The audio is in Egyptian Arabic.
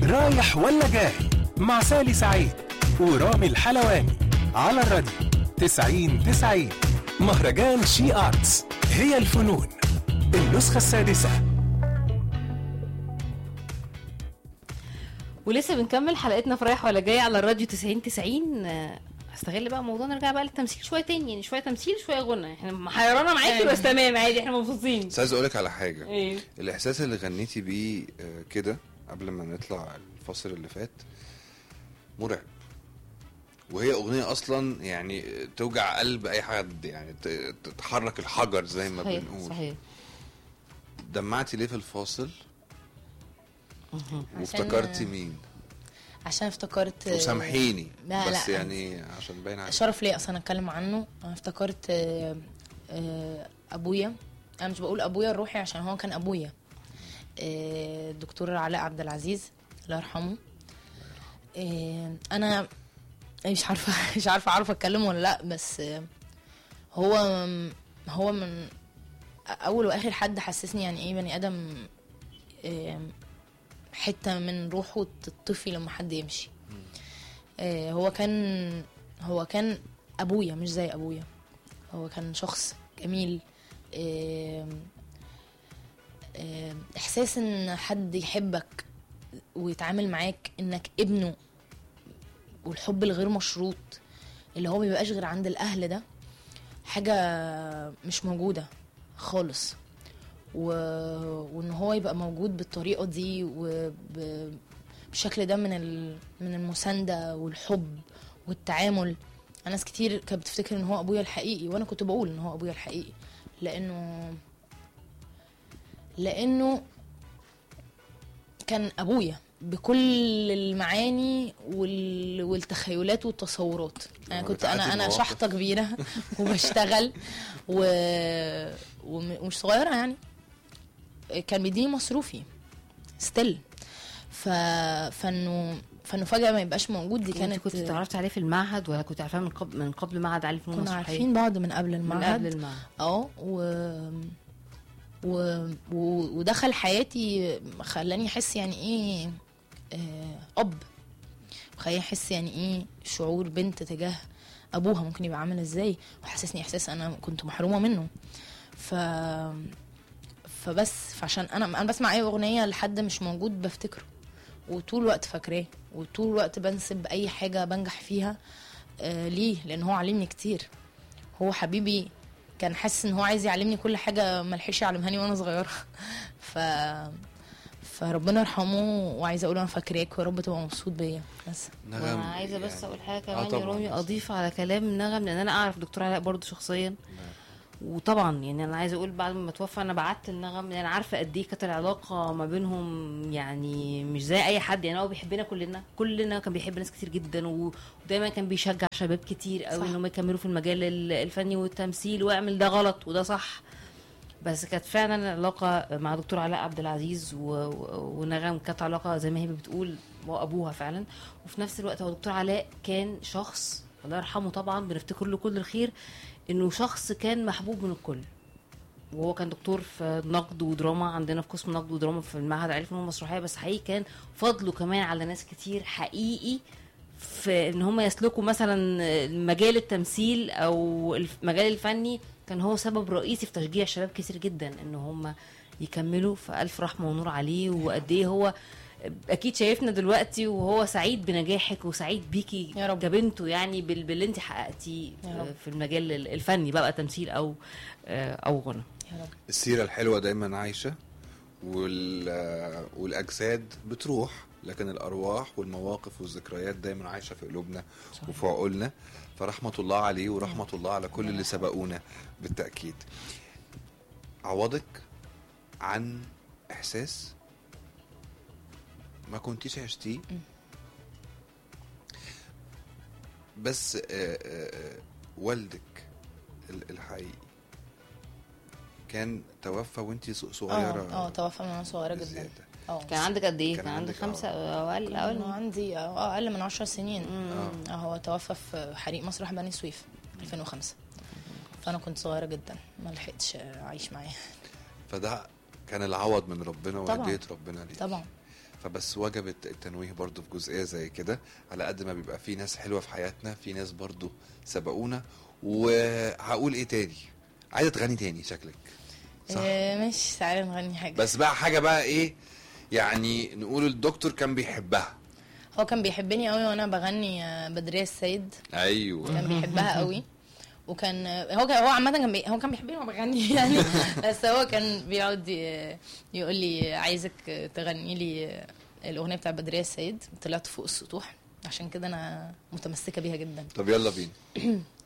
رايح ولا جاي مع سالي سعيد ورامي الحلواني على الراديو 90 90 مهرجان شي آرتس هي الفنون النسخة السادسة ولسه بنكمل حلقتنا في رايح ولا جاي على الراديو 90 90 آه، هستغل بقى موضوع نرجع بقى للتمثيل شويه تاني يعني شويه تمثيل شويه غنى احنا محيرانا معاكي بس تمام عادي احنا مبسوطين بس عايز اقول لك على حاجه ايه الاحساس اللي غنيتي بيه آه، كده قبل ما نطلع الفصل اللي فات مرعب وهي اغنيه اصلا يعني توجع قلب اي حد يعني ت- تتحرك الحجر زي ما صحيح بنقول صحيح دمعتي ليه في الفاصل مهم. وافتكرتي مين عشان افتكرت وسامحيني لا، بس لا. يعني عشان باين عليك شرف ليا اصلا اتكلم عنه انا افتكرت آه، آه، ابويا انا مش بقول ابويا الروحي عشان هو كان ابويا آه، الدكتور علاء عبد العزيز الله يرحمه آه، انا مش عارفه مش عارفه اعرف اتكلم ولا لا بس آه، هو هو من اول واخر حد حسسني يعني ايه بني ادم آه، حته من روحه تطفي لما حد يمشي آه، هو كان هو كان ابويا مش زي ابويا هو كان شخص جميل آم، آم، احساس ان حد يحبك ويتعامل معاك انك ابنه والحب الغير مشروط اللي هو مبيبقاش غير عند الاهل ده حاجه مش موجوده خالص و... وان هو يبقى موجود بالطريقه دي وبالشكل ده من ال... من المسانده والحب والتعامل أنا ناس كتير كانت بتفتكر ان هو ابويا الحقيقي وانا كنت بقول ان هو ابويا الحقيقي لانه لانه كان ابويا بكل المعاني وال... والتخيلات والتصورات انا لما كنت انا بتعدي انا المواقف. شحطه كبيره وبشتغل و... وم- ومش صغيره يعني كان بيديني مصروفي ستيل ف... فانه فانه فجاه ما يبقاش موجود دي كانت كانت كنت اتعرفت عليه في المعهد ولا كنت عارفاه من قبل من قبل معهد علي الفنون كنا المسرحيه عارفين بعض من قبل من المعهد قبل المعهد اه و... و... و... ودخل حياتي خلاني احس يعني ايه آه اب خلاني احس يعني ايه شعور بنت تجاه ابوها ممكن يبقى عامل ازاي وحسسني احساس انا كنت محرومه منه ف فبس فعشان انا انا بسمع اي اغنيه لحد مش موجود بفتكره وطول الوقت فاكراه وطول الوقت بنسب اي حاجه بنجح فيها آه ليه لان هو علمني كتير هو حبيبي كان حاسس ان هو عايز يعلمني كل حاجه ملحقش يعلمهاني وانا صغيره ف فربنا يرحمه وعايزه اقول انا فاكراك ويا رب تبقى مبسوط بيا بس نغم وانا عايزه بس يعني- اقول حاجه آه كمان يا طبعاً. رومي اضيف على كلام نغم لان انا اعرف دكتور علاء برضه شخصيا وطبعا يعني انا عايزه اقول بعد ما توفى انا بعت لنغم لان انا عارفه قد ايه كانت العلاقه ما بينهم يعني مش زي اي حد يعني هو بيحبنا كلنا كلنا كان بيحب ناس كتير جدا و- ودايما كان بيشجع شباب كتير قوي صح. انهم يكملوا في المجال ال- الفني والتمثيل واعمل ده غلط وده صح بس كانت فعلا العلاقه مع دكتور علاء عبد العزيز و... و- ونغم كانت علاقه زي ما هي بتقول هو ابوها فعلا وفي نفس الوقت هو دكتور علاء كان شخص الله يرحمه طبعا بنفتكر له كل الخير انه شخص كان محبوب من الكل وهو كان دكتور في نقد ودراما عندنا في قسم نقد ودراما في المعهد العالي للفنون المسرحيه بس حقيقي كان فضله كمان على ناس كتير حقيقي في ان هم يسلكوا مثلا مجال التمثيل او المجال الفني كان هو سبب رئيسي في تشجيع شباب كتير جدا ان هم يكملوا فالف رحمه ونور عليه وقد ايه هو اكيد شايفنا دلوقتي وهو سعيد بنجاحك وسعيد بيكي يا رب. كبنته يعني بال- باللي انت حققتيه يا رب. في المجال الفني بقى تمثيل او او غنى يا رب السيرة الحلوة دايما عايشة وال... والأجساد بتروح لكن الأرواح والمواقف والذكريات دايما عايشة في قلوبنا صحيح. وفي عقولنا فرحمة الله عليه ورحمة الله على كل اللي سبقونا بالتأكيد عوضك عن إحساس ما كنتيش عشتيه بس آه، آه، آه، والدك ال- الحقيقي كان توفى وانت صغيره اه اه توفى من وانا صغيره جدا بزيادة. اه كان عندك قد ايه كان كان عندك عندك خمسة آه. او اقل كان اقل عندي اه اقل من عشر سنين آه. آه هو توفى في حريق مسرح بني سويف 2005 فانا كنت صغيره جدا ما لحقتش اعيش معاه فده كان العوض من ربنا طبعاً. وهديه ربنا ليك طبعا فبس وجب الت- التنويه برضو في جزئيه زي كده على قد ما بيبقى في ناس حلوه في حياتنا في ناس برضو سبقونا وهقول ايه تاني عايزه تغني تاني شكلك صح آه ماشي تعالى نغني حاجه بس بقى حاجه بقى ايه يعني نقول الدكتور كان بيحبها هو كان بيحبني قوي وانا بغني آه، بدريه السيد ايوه كان بيحبها قوي وكان هو كان هو عامه كان بي... هو كان بيحبني وانا بغني يعني بس هو كان بيقعد ي- يقول لي عايزك تغني لي الاغنيه بتاع بدريه السيد طلعت فوق السطوح عشان كده انا متمسكه بيها جدا طب يلا بينا